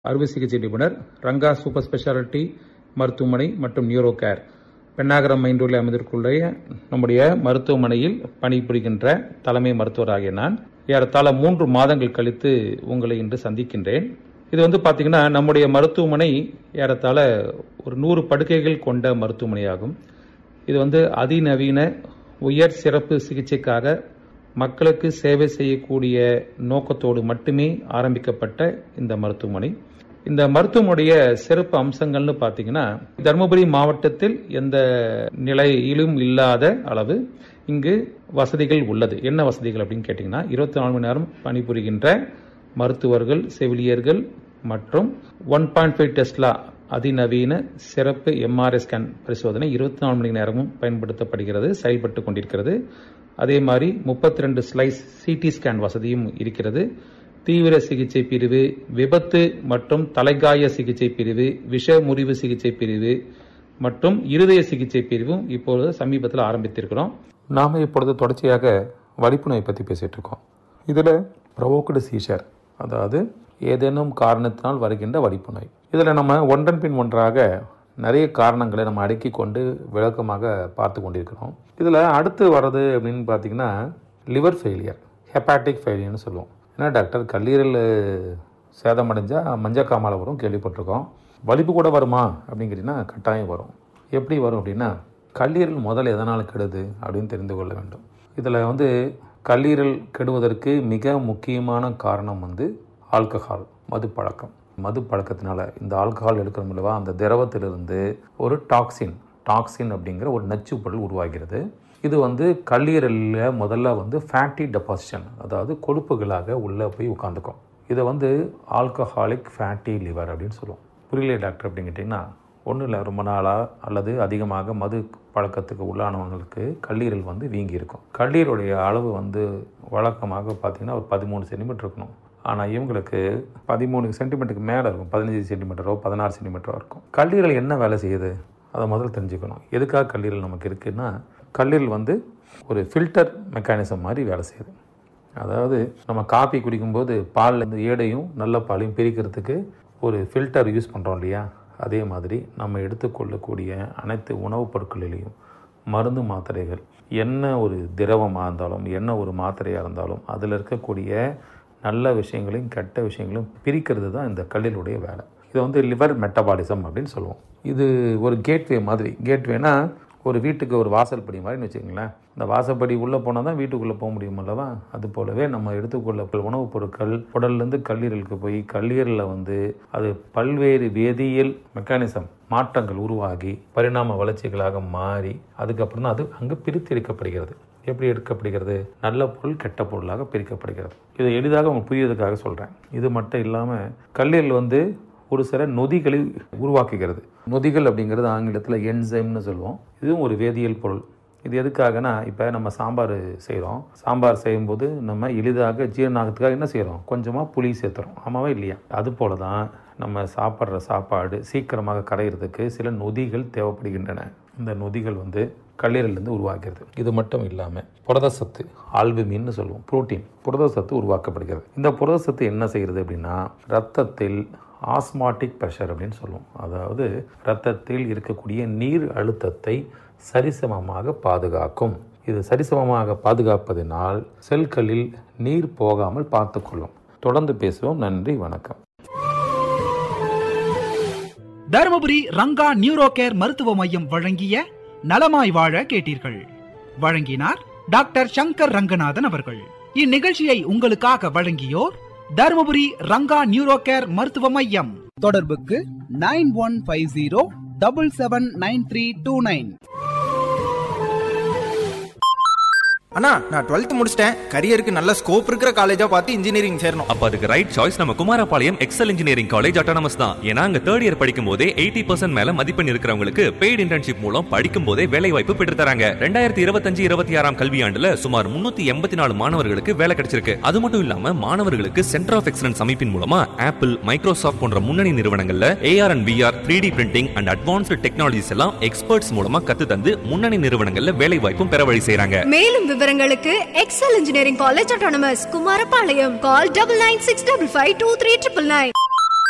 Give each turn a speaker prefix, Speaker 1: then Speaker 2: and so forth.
Speaker 1: அறுவை சிகிச்சை நிபுணர் ரங்கா சூப்பர் ஸ்பெஷாலிட்டி மருத்துவமனை மற்றும் நியூரோ கேர் பெண்ணாகரம் மெயின் ரோடில் அமைந்திருக்குள்ள நம்முடைய மருத்துவமனையில் பணிபுரிகின்ற தலைமை மருத்துவராகிய நான் ஏறத்தாழ மூன்று மாதங்கள் கழித்து உங்களை இன்று சந்திக்கின்றேன் இது வந்து பார்த்தீங்கன்னா நம்முடைய மருத்துவமனை ஏறத்தாழ ஒரு நூறு படுக்கைகள் கொண்ட மருத்துவமனையாகும் இது வந்து அதிநவீன உயர் சிறப்பு சிகிச்சைக்காக மக்களுக்கு சேவை செய்யக்கூடிய நோக்கத்தோடு மட்டுமே ஆரம்பிக்கப்பட்ட இந்த மருத்துவமனை இந்த மருத்துவமனைய சிறப்பு அம்சங்கள்னு பார்த்தீங்கன்னா தருமபுரி மாவட்டத்தில் எந்த நிலையிலும் இல்லாத அளவு இங்கு வசதிகள் உள்ளது என்ன வசதிகள் அப்படின்னு கேட்டிங்கன்னா இருபத்தி நாலு மணி நேரம் பணிபுரிகின்ற மருத்துவர்கள் செவிலியர்கள் மற்றும் ஒன் பாயிண்ட் ஃபைவ் டெஸ்லா அதிநவீன சிறப்பு எம்ஆர்ஐ ஸ்கேன் பரிசோதனை இருபத்தி நாலு மணி நேரமும் பயன்படுத்தப்படுகிறது செயல்பட்டு கொண்டிருக்கிறது அதே மாதிரி முப்பத்தி ரெண்டு ஸ்லைஸ் சிடி ஸ்கேன் வசதியும் இருக்கிறது தீவிர சிகிச்சை பிரிவு விபத்து மற்றும் தலைகாய சிகிச்சை பிரிவு விஷ முறிவு சிகிச்சை பிரிவு மற்றும் இருதய சிகிச்சை பிரிவும் இப்பொழுது சமீபத்தில் ஆரம்பித்திருக்கிறோம் நாம இப்பொழுது தொடர்ச்சியாக வலிப்பு நோய் பற்றி பேசிட்டு இருக்கோம் இதில் ப்ரொவோக்கடு சீஷர் அதாவது ஏதேனும் காரணத்தினால் வருகின்ற வலிப்பு நோய் இதில் நம்ம ஒன்றன் பின் ஒன்றாக நிறைய காரணங்களை நம்ம அடுக்கி கொண்டு விளக்கமாக பார்த்து கொண்டிருக்கிறோம் இதில் அடுத்து வர்றது அப்படின்னு பார்த்தீங்கன்னா லிவர் ஃபெயிலியர் ஹெப்பாட்டிக் ஃபெயிலியர்னு சொல்லுவோம் ஏன்னா டாக்டர் கல்லீரல் சேதமடைஞ்சால் மஞ்சக்காமால வரும் கேள்விப்பட்டிருக்கோம் வலிப்பு கூட வருமா அப்படின்னு கேட்டிங்கன்னா கட்டாயம் வரும் எப்படி வரும் அப்படின்னா கல்லீரல் முதல்ல எதனால் கெடுது அப்படின்னு தெரிந்து கொள்ள வேண்டும் இதில் வந்து கல்லீரல் கெடுவதற்கு மிக முக்கியமான காரணம் வந்து ஆல்கஹால் மது பழக்கம் மது பழக்கத்தினால இந்த ஆல்கஹால் எடுக்கிறோம் இல்லவா அந்த திரவத்திலிருந்து ஒரு டாக்ஸின் டாக்ஸின் அப்படிங்கிற ஒரு நச்சு பொருள் உருவாகிறது இது வந்து கல்லீரலில் முதல்ல வந்து ஃபேட்டி டெபாசிஷன் அதாவது கொழுப்புகளாக உள்ளே போய் உட்காந்துக்கும் இதை வந்து ஆல்கஹாலிக் ஃபேட்டி லிவர் அப்படின்னு சொல்லுவோம் புரியல டாக்டர் அப்படின்னு கேட்டிங்கன்னா ஒன்றும் இல்லை ரொம்ப நாளாக அல்லது அதிகமாக மது பழக்கத்துக்கு உள்ளானவங்களுக்கு கல்லீரல் வந்து வீங்கி இருக்கும் கல்லீரலுடைய அளவு வந்து வழக்கமாக பார்த்திங்கன்னா ஒரு பதிமூணு சென்டிமீட்டர் இருக்கணும் ஆனால் இவங்களுக்கு பதிமூணு சென்டிமீட்டருக்கு மேலே இருக்கும் பதினஞ்சு சென்டிமீட்டரோ பதினாறு சென்டிமீட்டரோ இருக்கும் கல்லீரல் என்ன வேலை செய்யுது அதை முதல்ல தெரிஞ்சுக்கணும் எதுக்காக கல்லீரல் நமக்கு இருக்குன்னா கல்லீரல் வந்து ஒரு ஃபில்டர் மெக்கானிசம் மாதிரி வேலை செய்யுது அதாவது நம்ம காப்பி குடிக்கும்போது பாலில் இந்த ஏடையும் நல்ல பாலையும் பிரிக்கிறதுக்கு ஒரு ஃபில்டர் யூஸ் பண்ணுறோம் இல்லையா அதே மாதிரி நம்ம எடுத்துக்கொள்ளக்கூடிய அனைத்து உணவுப் பொருட்களிலையும் மருந்து மாத்திரைகள் என்ன ஒரு திரவமாக இருந்தாலும் என்ன ஒரு மாத்திரையாக இருந்தாலும் அதில் இருக்கக்கூடிய நல்ல விஷயங்களையும் கெட்ட விஷயங்களையும் பிரிக்கிறது தான் இந்த கல்லிலுடைய வேலை இதை வந்து லிவர் மெட்டபாலிசம் அப்படின்னு சொல்லுவோம் இது ஒரு கேட்வே மாதிரி கேட்வேனா ஒரு வீட்டுக்கு ஒரு வாசல் படி மாதிரின்னு வச்சுக்கோங்களேன் இந்த வாசப்படி உள்ளே போனால் தான் வீட்டுக்குள்ளே போக முடியும் அல்லவா அது போலவே நம்ம எடுத்துக்கொள்ள உணவுப் பொருட்கள் உடல்லேருந்து கல்லீரலுக்கு போய் கல்லீரலில் வந்து அது பல்வேறு வேதியியல் மெக்கானிசம் மாற்றங்கள் உருவாகி பரிணாம வளர்ச்சிகளாக மாறி அதுக்கப்புறம் தான் அது அங்கே பிரித்து எடுக்கப்படுகிறது எப்படி எடுக்கப்படுகிறது நல்ல பொருள் கெட்ட பொருளாக பிரிக்கப்படுகிறது இதை எளிதாக உங்களுக்கு புரியறதுக்காக சொல்கிறேன் இது மட்டும் இல்லாமல் கல்லீரல் வந்து ஒரு சில நொதிகளை உருவாக்குகிறது நொதிகள் அப்படிங்கிறது ஆங்கிலத்தில் என்சைம்னு சொல்லுவோம் இதுவும் ஒரு வேதியியல் பொருள் இது எதுக்காகனா இப்போ நம்ம சாம்பார் செய்கிறோம் சாம்பார் செய்யும்போது நம்ம எளிதாக ஜீரணாகத்துக்காக என்ன செய்கிறோம் கொஞ்சமாக புளி சேர்த்துறோம் ஆமாவா இல்லையா அது போல தான் நம்ம சாப்பிட்ற சாப்பாடு சீக்கிரமாக கரையிறதுக்கு சில நொதிகள் தேவைப்படுகின்றன இந்த நொதிகள் வந்து கல்லீரலேருந்து உருவாகிறது இது மட்டும் இல்லாமல் புரதசத்து ஆல்புமின்னு சொல்லுவோம் புரோட்டீன் புரதசத்து உருவாக்கப்படுகிறது இந்த புரதசத்து என்ன செய்கிறது அப்படின்னா ரத்தத்தில் ஆஸ்மாட்டிக் ப்ரெஷர் அப்படின்னு சொல்லுவோம் அதாவது ரத்தத்தில் இருக்கக்கூடிய நீர் அழுத்தத்தை சரிசமமாக பாதுகாக்கும் இது சரிசமமாக பாதுகாப்பதனால் செல்களில் நீர் போகாமல் பார்த்துக்கொள்ளும் தொடர்ந்து பேசுவோம் நன்றி வணக்கம்
Speaker 2: தருமபுரி ரங்கா நியூரோ கேர் மருத்துவ மையம் வழங்கிய நலமாய் வாழ கேட்டீர்கள் வழங்கினார் டாக்டர் சங்கர் ரங்கநாதன் அவர்கள் இந்நிகழ்ச்சியை உங்களுக்காக வழங்கியோர் தருமபுரி ரங்கா நியூரோ கேர் மருத்துவ மையம் தொடர்புக்கு nine one five zero double seven nine three two nine
Speaker 3: அண்ணா நான் டுவெல்த் முடிச்சிட்டேன் கரியருக்கு நல்ல ஸ்கோப் இருக்கிற காலேஜா பார்த்து இன்ஜினியரிங் சேரணும்
Speaker 4: அப்ப அதுக்கு ரைட் சாய்ஸ் நம்ம Kumarapalayam Excel engineering college autonomous தான் ஏன்னா அங்க தேர்ட் இயர் படிக்கும் போதே எயிட்டி பர்சன்ட் மேல மதிப்பெண் இருக்கிறவங்களுக்கு பெய்ட் இன்டர்ன்ஷிப் மூலம் படிக்கும் போதே வேலை வாய்ப்பு பெற்று தராங்க ரெண்டாயிரத்தி இருபத்தஞ்சு இருபத்தி ஆறாம் கல்வியாண்டுல சுமார் முன்னூத்தி எண்பத்தி நாலு மாணவர்களுக்கு வேலை கிடைச்சிருக்கு அது மட்டும் இல்லாம மாணவர்களுக்கு சென்டர் ஆஃப் எக்ஸலன்ஸ் அமைப்பின் மூலமா ஆப்பிள் மைக்ரோசாஃப்ட் போன்ற முன்னணி நிறுவனங்கள்ல AR and VR three D printing and advanced technologies எல்லாம் எக்ஸ்பர்ட்ஸ் மூலமா கத்து தந்து முன்னணி நிறுவனங்கள்ல வேலை வாய்ப்பும் பெற வழி செய்றாங்க
Speaker 5: மேலும் விவரங்களுக்கு Excel engineering college autonomous Kumarapalayam call double nine six double five two three triple nine